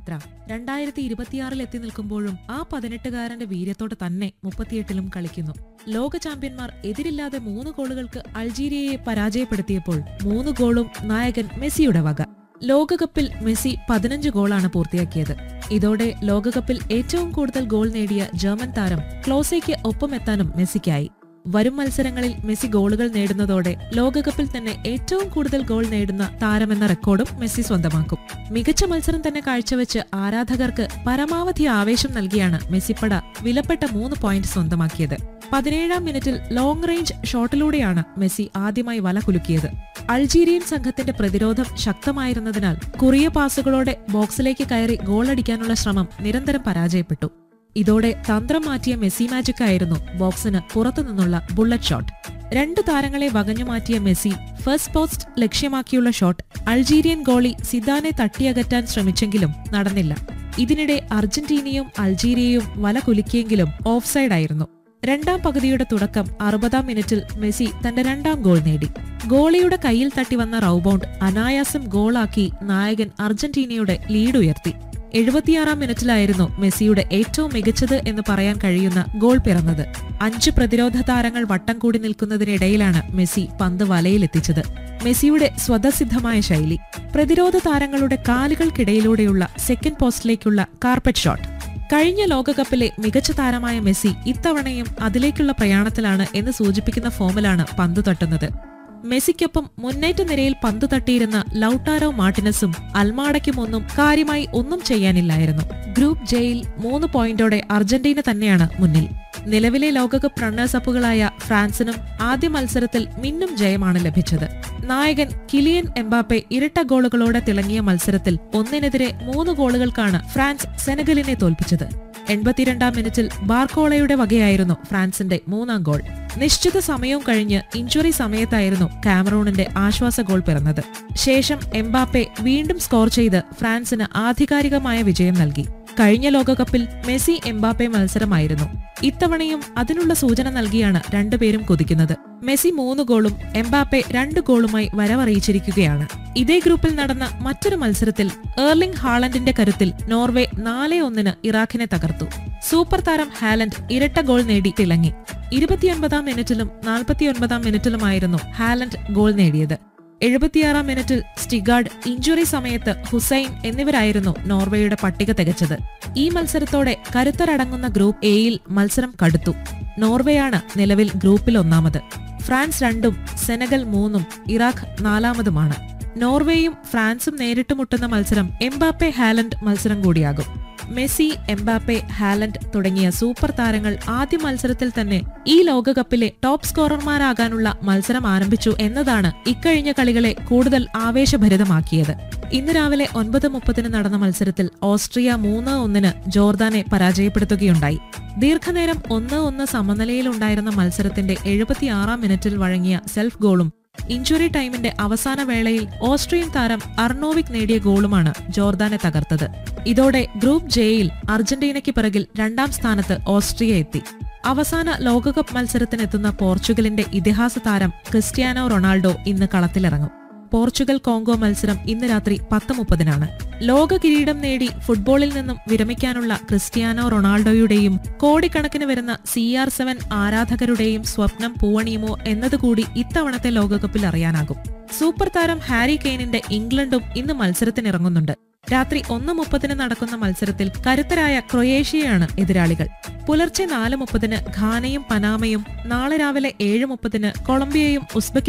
യാത്ര രണ്ടായിരത്തി ഇരുപത്തിയാറിൽ എത്തി നിൽക്കുമ്പോഴും ആ പതിനെട്ടുകാരന്റെ വീര്യത്തോടെ തന്നെ മുപ്പത്തിയെട്ടിലും കളിക്കുന്നു ലോക ചാമ്പ്യന്മാർ എതിരില്ലാതെ മൂന്ന് ഗോളുകൾക്ക് അൾജീരിയയെ പരാജയപ്പെടുത്തിയപ്പോൾ മൂന്ന് ഗോളും നായകൻ മെസ്സിയുടെ വക ലോകകപ്പിൽ മെസ്സി പതിനഞ്ച് ഗോളാണ് പൂർത്തിയാക്കിയത് ഇതോടെ ലോകകപ്പിൽ ഏറ്റവും കൂടുതൽ ഗോൾ നേടിയ ജർമ്മൻ താരം ക്ലോസയ്ക്ക് ഒപ്പമെത്താനും മെസ്സിക്കായി വരും മത്സരങ്ങളിൽ മെസ്സി ഗോളുകൾ നേടുന്നതോടെ ലോകകപ്പിൽ തന്നെ ഏറ്റവും കൂടുതൽ ഗോൾ നേടുന്ന താരമെന്ന റെക്കോർഡും മെസ്സി സ്വന്തമാക്കും മികച്ച മത്സരം തന്നെ കാഴ്ചവെച്ച് ആരാധകർക്ക് പരമാവധി ആവേശം നൽകിയാണ് മെസ്സിപ്പട വിലപ്പെട്ട മൂന്ന് പോയിന്റ് സ്വന്തമാക്കിയത് പതിനേഴാം മിനിറ്റിൽ ലോങ് റേഞ്ച് ഷോട്ടിലൂടെയാണ് മെസ്സി ആദ്യമായി വല കുലുക്കിയത് അൾജീരിയൻ സംഘത്തിന്റെ പ്രതിരോധം ശക്തമായിരുന്നതിനാൽ കുറിയ പാസുകളോടെ ബോക്സിലേക്ക് കയറി ഗോളടിക്കാനുള്ള ശ്രമം നിരന്തരം പരാജയപ്പെട്ടു ഇതോടെ തന്ത്രം മാറ്റിയ മെസ്സി മാജിക് ആയിരുന്നു ബോക്സിന് പുറത്തുനിന്നുള്ള ബുള്ളറ്റ് ഷോട്ട് രണ്ട് താരങ്ങളെ വകഞ്ഞു മാറ്റിയ മെസ്സി ഫസ്റ്റ് പോസ്റ്റ് ലക്ഷ്യമാക്കിയുള്ള ഷോട്ട് അൾജീരിയൻ ഗോളി സിദാനെ തട്ടിയകറ്റാൻ ശ്രമിച്ചെങ്കിലും നടന്നില്ല ഇതിനിടെ അർജന്റീനയും അൾജീരിയയും വല കുലുക്കിയെങ്കിലും ഓഫ്സൈഡായിരുന്നു രണ്ടാം പകുതിയുടെ തുടക്കം അറുപതാം മിനിറ്റിൽ മെസ്സി തന്റെ രണ്ടാം ഗോൾ നേടി ഗോളിയുടെ കയ്യിൽ തട്ടി വന്ന റൗബൗണ്ട് അനായാസം ഗോളാക്കി നായകൻ അർജന്റീനയുടെ ലീഡ് ഉയർത്തി എഴുപത്തിയാറാം മിനിറ്റിലായിരുന്നു മെസ്സിയുടെ ഏറ്റവും മികച്ചത് എന്ന് പറയാൻ കഴിയുന്ന ഗോൾ പിറന്നത് അഞ്ച് പ്രതിരോധ താരങ്ങൾ വട്ടം കൂടി നിൽക്കുന്നതിനിടയിലാണ് മെസ്സി പന്ത് വലയിലെത്തിച്ചത് മെസ്സിയുടെ സ്വതസിദ്ധമായ ശൈലി പ്രതിരോധ താരങ്ങളുടെ കാലുകൾക്കിടയിലൂടെയുള്ള സെക്കൻഡ് പോസ്റ്റിലേക്കുള്ള കാർപ്പറ്റ് ഷോട്ട് കഴിഞ്ഞ ലോകകപ്പിലെ മികച്ച താരമായ മെസ്സി ഇത്തവണയും അതിലേക്കുള്ള പ്രയാണത്തിലാണ് എന്ന് സൂചിപ്പിക്കുന്ന ഫോമിലാണ് പന്ത് തട്ടുന്നത് മെസ്സിക്കൊപ്പം മുന്നേറ്റ നിരയിൽ പന്ത് തട്ടിയിരുന്ന ലൌട്ടാരോ മാർട്ടിനസും അൽമാഡയ്ക്കുമൊന്നും കാര്യമായി ഒന്നും ചെയ്യാനില്ലായിരുന്നു ഗ്രൂപ്പ് ജെയിൽ മൂന്ന് പോയിന്റോടെ അർജന്റീന തന്നെയാണ് മുന്നിൽ നിലവിലെ ലോകകപ്പ് റണ്ണേഴ്സ് അപ്പുകളായ ഫ്രാൻസിനും ആദ്യ മത്സരത്തിൽ മിന്നും ജയമാണ് ലഭിച്ചത് നായകൻ കിലിയൻ എംബാപ്പെ ഇരട്ട ഗോളുകളോടെ തിളങ്ങിയ മത്സരത്തിൽ ഒന്നിനെതിരെ മൂന്ന് ഗോളുകൾക്കാണ് ഫ്രാൻസ് സെനഗലിനെ തോൽപ്പിച്ചത് എൺപത്തിരണ്ടാം മിനിറ്റിൽ ബാർക്കോളയുടെ വകയായിരുന്നു ഫ്രാൻസിന്റെ മൂന്നാം ഗോൾ നിശ്ചിത സമയവും കഴിഞ്ഞ് ഇഞ്ചുറി സമയത്തായിരുന്നു കാമറൂണിന്റെ ആശ്വാസ ഗോൾ പിറന്നത് ശേഷം എംബാപ്പെ വീണ്ടും സ്കോർ ചെയ്ത് ഫ്രാൻസിന് ആധികാരികമായ വിജയം നൽകി കഴിഞ്ഞ ലോകകപ്പിൽ മെസ്സി എംബാപ്പെ മത്സരമായിരുന്നു ഇത്തവണയും അതിനുള്ള സൂചന നൽകിയാണ് രണ്ടുപേരും കുതിക്കുന്നത് മെസ്സി മൂന്ന് ഗോളും എംബാപ്പെ രണ്ട് ഗോളുമായി വരവറിയിച്ചിരിക്കുകയാണ് ഇതേ ഗ്രൂപ്പിൽ നടന്ന മറ്റൊരു മത്സരത്തിൽ ഏർലിംഗ് ഹാളൻഡിന്റെ കരുത്തിൽ നോർവേ നാല് ഒന്നിന് ഇറാഖിനെ തകർത്തു സൂപ്പർ താരം ഹാലൻഡ് ഇരട്ട ഗോൾ നേടി തിളങ്ങി ഇരുപത്തിയൊൻപതാം മിനിറ്റിലും നാൽപ്പത്തിയൊൻപതാം മിനിറ്റിലുമായിരുന്നു ഹാലൻഡ് ഗോൾ നേടിയത് എഴുപത്തിയാറാം മിനിറ്റിൽ സ്റ്റിഗാർഡ് ഇഞ്ചുറി സമയത്ത് ഹുസൈൻ എന്നിവരായിരുന്നു നോർവേയുടെ പട്ടിക തികച്ചത് ഈ മത്സരത്തോടെ കരുത്തരടങ്ങുന്ന ഗ്രൂപ്പ് എയിൽ മത്സരം കടുത്തു നോർവേയാണ് നിലവിൽ ഗ്രൂപ്പിൽ ഒന്നാമത് ഫ്രാൻസ് രണ്ടും സെനഗൽ മൂന്നും ഇറാഖ് നാലാമതുമാണ് നോർവേയും ഫ്രാൻസും നേരിട്ട് മുട്ടുന്ന മത്സരം എംബാപ്പെ ഹാലൻഡ് മത്സരം കൂടിയാകും മെസ്സി എംബാപ്പെ ഹാലൻഡ് തുടങ്ങിയ സൂപ്പർ താരങ്ങൾ ആദ്യ മത്സരത്തിൽ തന്നെ ഈ ലോകകപ്പിലെ ടോപ്പ് സ്കോറർമാരാകാനുള്ള മത്സരം ആരംഭിച്ചു എന്നതാണ് ഇക്കഴിഞ്ഞ കളികളെ കൂടുതൽ ആവേശഭരിതമാക്കിയത് ഇന്ന് രാവിലെ ഒൻപത് മുപ്പതിന് നടന്ന മത്സരത്തിൽ ഓസ്ട്രിയ മൂന്ന് ഒന്നിന് ജോർദാനെ പരാജയപ്പെടുത്തുകയുണ്ടായി ദീർഘനേരം ഒന്ന് ഒന്ന് സമനിലയിലുണ്ടായിരുന്ന മത്സരത്തിന്റെ എഴുപത്തിയാറാം മിനിറ്റിൽ വഴങ്ങിയ സെൽഫ് ഗോളും ഇഞ്ചുറി ടൈമിന്റെ അവസാന വേളയിൽ ഓസ്ട്രിയൻ താരം അർണോവിക് നേടിയ ഗോളുമാണ് ജോർദാനെ തകർത്തത് ഇതോടെ ഗ്രൂപ്പ് ജെയിൽ അർജന്റീനയ്ക്ക് പിറകിൽ രണ്ടാം സ്ഥാനത്ത് ഓസ്ട്രിയ എത്തി അവസാന ലോകകപ്പ് മത്സരത്തിനെത്തുന്ന പോർച്ചുഗലിന്റെ ഇതിഹാസ താരം ക്രിസ്ത്യാനോ റൊണാൾഡോ ഇന്ന് കളത്തിലിറങ്ങും പോർച്ചുഗൽ കോങ്കോ മത്സരം ഇന്ന് രാത്രി പത്ത് മുപ്പതിനാണ് ലോക കിരീടം നേടി ഫുട്ബോളിൽ നിന്നും വിരമിക്കാനുള്ള ക്രിസ്ത്യാനോ റൊണാൾഡോയുടെയും കോടിക്കണക്കിന് വരുന്ന സി ആർ സെവൻ ആരാധകരുടെയും സ്വപ്നം പൂവണിയുമോ എന്നതുകൂടി ഇത്തവണത്തെ ലോകകപ്പിൽ അറിയാനാകും സൂപ്പർ താരം ഹാരി കെയ്നിന്റെ ഇംഗ്ലണ്ടും ഇന്ന് മത്സരത്തിനിറങ്ങുന്നുണ്ട് രാത്രി ഒന്ന് മുപ്പതിന് നടക്കുന്ന മത്സരത്തിൽ കരുത്തരായ ക്രൊയേഷ്യയാണ് എതിരാളികൾ പുലർച്ചെ നാല് മുപ്പതിന് ഘാനയും പനാമയും നാളെ രാവിലെ ഏഴ് മുപ്പതിന് കൊളംബിയയും ഉസ്ബെക്കിസ്ഥാനും